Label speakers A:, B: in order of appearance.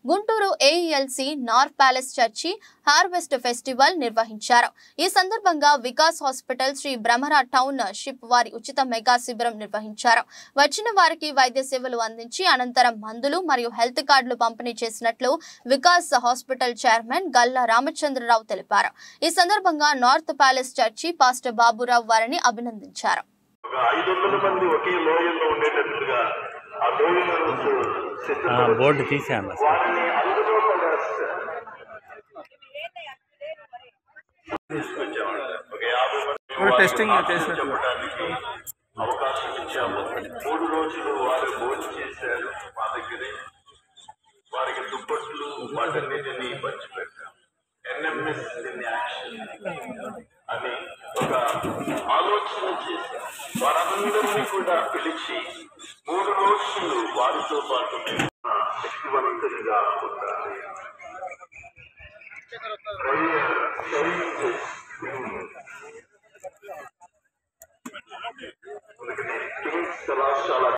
A: Guntur AELC north palace church harvest festival నిర్వహించారు ఈ సందర్భంగా Vikas hospital Shri Bhramara township వారి ఉచిత మెగా శిబిరం నిర్వహించారు వచ్చిన వారికి వైద్య సేవలు అందించి అనంతరం మందులు మరియు హెల్త్ కార్డులు పంపిణీ చేసినట్లు వికాస్ హాస్పిటల్ చైర్మన్ గల్లా రామచంద్రరావు తెలిపారు ఈ సందర్భంగా north palace church pastor Baburao వారిని అభినందించారు
B: ఒక ఐదు వందల మంది ఒకే లోయల్లో ఉండేటట్టుగా ఆ లోయలను
C: ఆ,
B: సిద్ధపరిచి
C: బోర్డు తీసాను
B: వారిని అందులో పడేస్తారు తీసుకొచ్చామంట ఒక యాభై మంది
D: టెస్టింగ్
B: వారికి
D: చేసినట్లు.
B: చెప్పడానికి అవకాశం ఇచ్చాము మూడు రోజులు వారు భోజనం చేశారు మా దగ్గరే వారికి దుప్పట్లు వాటన్నిటిని పంచిపెట్టాం ఎన్ఎంఎస్ ఇన్ యాక్షన్ అని ఒక ఆలోచన చేశాం వారందరినీ కూడా పిలిచి మూడు రోజులు వారితో పాటు మేము శక్తివంతులుగా ఉండాలి Prayer changes things. అందుకని కింగ్స్ కళాశాల